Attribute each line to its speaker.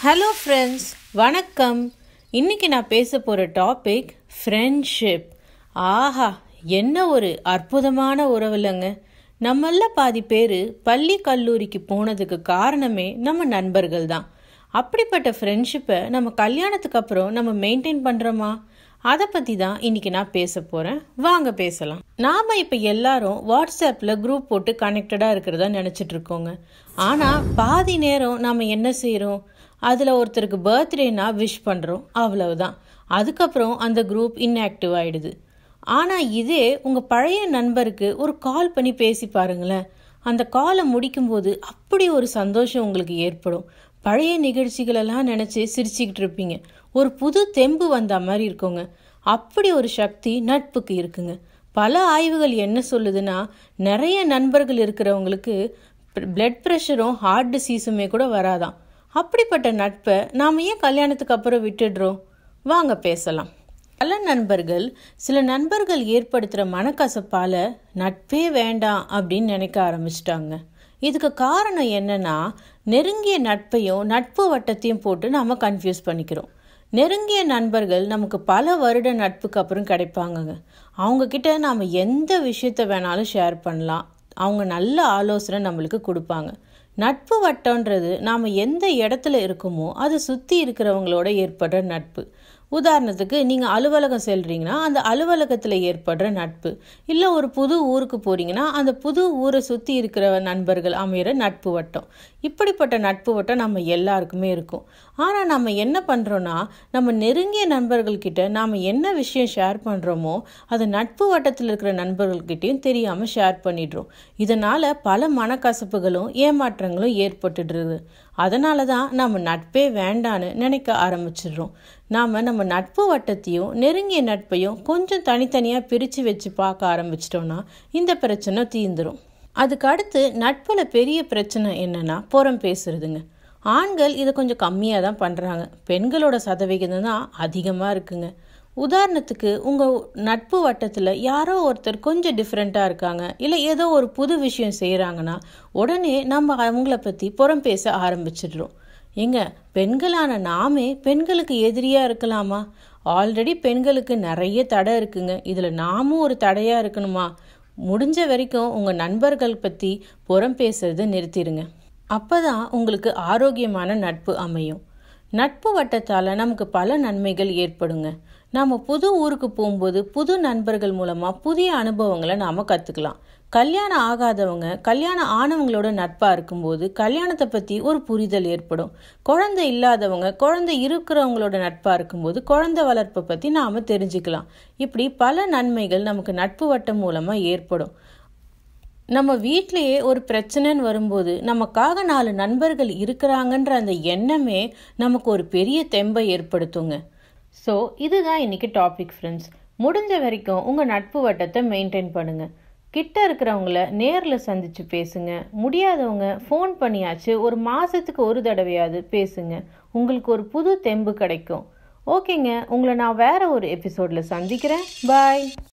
Speaker 1: hello friends வணக்கம் இன்னைக்கு நான் பேச போகிற டாபிக் ஃப்ரெண்ட்ஷிப் ஆஹா என்ன ஒரு அற்புதமான உறவுலங்க நம்மள பாதி பேர் பள்ளி கல்லூரிக்கு போனதுக்கு காரணமே நம்ம நண்பர்கள் தான் அப்படிப்பட்ட ஃப்ரெண்ட்ஷிப்பை நம்ம கல்யாணத்துக்கு அப்புறம் நம்ம மெயின்டைன் பண்ணுறோமா அதை பற்றி தான் இன்னைக்கு நான் பேச போகிறேன் வாங்க பேசலாம் நாம் இப்போ எல்லாரும் வாட்ஸ்அப்பில் குரூப் போட்டு கனெக்டடாக இருக்கிறதா நினச்சிட்டு இருக்கோங்க ஆனால் பாதி நேரம் நாம் என்ன செய்கிறோம் அதில் ஒருத்தருக்கு பர்த்டேனா விஷ் பண்ணுறோம் அவ்வளவுதான் அதுக்கப்புறம் அந்த குரூப் இன்ஆக்டிவ் ஆயிடுது ஆனால் இதே உங்கள் பழைய நண்பருக்கு ஒரு கால் பண்ணி பேசி பாருங்களேன் அந்த காலை முடிக்கும்போது அப்படி ஒரு சந்தோஷம் உங்களுக்கு ஏற்படும் பழைய நிகழ்ச்சிகளெல்லாம் நினச்சி சிரிச்சுக்கிட்டு இருப்பீங்க ஒரு புது தெம்பு வந்த மாதிரி இருக்குங்க அப்படி ஒரு சக்தி நட்புக்கு இருக்குங்க பல ஆய்வுகள் என்ன சொல்லுதுன்னா நிறைய நண்பர்கள் இருக்கிறவங்களுக்கு பிளட் ப்ரெஷரும் ஹார்ட் டிசீஸுமே கூட வராதாம் அப்படிப்பட்ட நட்பை நாம் ஏன் கல்யாணத்துக்கு அப்புறம் விட்டுடுறோம் வாங்க பேசலாம் பல நண்பர்கள் சில நண்பர்கள் ஏற்படுத்துகிற மனக்கசப்பால் நட்பே வேண்டாம் அப்படின்னு நினைக்க ஆரம்பிச்சிட்டாங்க இதுக்கு காரணம் என்னன்னா நெருங்கிய நட்பையும் நட்பு வட்டத்தையும் போட்டு நாம் கன்ஃபியூஸ் பண்ணிக்கிறோம் நெருங்கிய நண்பர்கள் நமக்கு பல வருட நட்புக்கு அப்புறம் கிடைப்பாங்கங்க அவங்க கிட்ட நாம் எந்த விஷயத்த வேணாலும் ஷேர் பண்ணலாம் அவங்க நல்ல ஆலோசனை நம்மளுக்கு கொடுப்பாங்க நட்பு வட்டம்ன்றது நாம் எந்த இடத்துல இருக்கோமோ அதை சுற்றி இருக்கிறவங்களோட ஏற்படுற நட்பு உதாரணத்துக்கு நீங்கள் அலுவலகம் செல்றீங்கன்னா அந்த அலுவலகத்தில் ஏற்படுற நட்பு இல்லை ஒரு புது ஊருக்கு போறீங்கன்னா அந்த புது ஊரை சுற்றி இருக்கிற நண்பர்கள் அமையிற நட்பு வட்டம் இப்படிப்பட்ட நட்பு வட்டம் நம்ம எல்லாருக்குமே இருக்கும் ஆனால் நம்ம என்ன பண்ணுறோன்னா நம்ம நெருங்கிய நண்பர்கள்கிட்ட நாம் என்ன விஷயம் ஷேர் பண்ணுறோமோ அது நட்பு வட்டத்தில் இருக்கிற நண்பர்கள்கிட்டையும் தெரியாமல் ஷேர் பண்ணிடுறோம் இதனால் பல மனக்கசப்புகளும் ஏமாற்றங்களும் ஏற்பட்டுடுறது அதனால தான் நம்ம நட்பே வேண்டான்னு நினைக்க ஆரம்பிச்சிடுறோம் நாம் நம்ம நட்பு வட்டத்தையும் நெருங்கிய நட்பையும் கொஞ்சம் தனித்தனியாக பிரித்து வச்சு பார்க்க ஆரம்பிச்சிட்டோன்னா இந்த பிரச்சனை தீந்துரும் அதுக்கு அடுத்து நட்பில் பெரிய பிரச்சனை என்னன்னா புறம் பேசுறதுங்க ஆண்கள் இதை கொஞ்சம் கம்மியாக தான் பண்ணுறாங்க பெண்களோட சதவிகிதம் தான் அதிகமாக இருக்குங்க உதாரணத்துக்கு உங்கள் நட்பு வட்டத்தில் யாரோ ஒருத்தர் கொஞ்சம் டிஃப்ரெண்ட்டாக இருக்காங்க இல்லை ஏதோ ஒரு புது விஷயம் செய்கிறாங்கன்னா உடனே நம்ம அவங்கள பற்றி புறம் பேச ஆரம்பிச்சிடுறோம் ஏங்க பெண்களான நாமே பெண்களுக்கு எதிரியாக இருக்கலாமா ஆல்ரெடி பெண்களுக்கு நிறைய தடை இருக்குங்க இதில் நாமும் ஒரு தடையாக இருக்கணுமா முடிஞ்ச வரைக்கும் உங்கள் நண்பர்கள் பற்றி புறம் பேசுறதை நிறுத்திடுங்க அப்போ தான் உங்களுக்கு ஆரோக்கியமான நட்பு அமையும் நட்பு வட்டத்தால் நமக்கு பல நன்மைகள் ஏற்படுங்க நாம் புது ஊருக்கு போகும்போது புது நண்பர்கள் மூலமாக புதிய அனுபவங்களை நாம் கற்றுக்கலாம் கல்யாணம் ஆகாதவங்க கல்யாணம் ஆனவங்களோட நட்பாக இருக்கும்போது கல்யாணத்தை பற்றி ஒரு புரிதல் ஏற்படும் குழந்தை இல்லாதவங்க குழந்தை இருக்கிறவங்களோட நட்பாக இருக்கும்போது குழந்தை வளர்ப்பை பற்றி நாம் தெரிஞ்சுக்கலாம் இப்படி பல நன்மைகள் நமக்கு நட்பு வட்டம் மூலமாக ஏற்படும் நம்ம வீட்டிலேயே ஒரு பிரச்சனைன்னு வரும்போது நமக்காக நாலு நண்பர்கள் இருக்கிறாங்கன்ற அந்த எண்ணமே நமக்கு ஒரு பெரிய தெம்பை ஏற்படுத்துங்க ஸோ இதுதான் இன்னைக்கு டாபிக் ஃப்ரெண்ட்ஸ் முடிஞ்ச வரைக்கும் உங்கள் நட்பு வட்டத்தை மெயின்டைன் பண்ணுங்கள் கிட்ட இருக்கிறவங்கள நேரில் சந்திச்சு பேசுங்க முடியாதவங்க ஃபோன் பண்ணியாச்சு ஒரு மாதத்துக்கு ஒரு தடவையாவது பேசுங்க உங்களுக்கு ஒரு புது தெம்பு கிடைக்கும் ஓகேங்க உங்களை நான் வேற ஒரு எபிசோடில் சந்திக்கிறேன் பாய்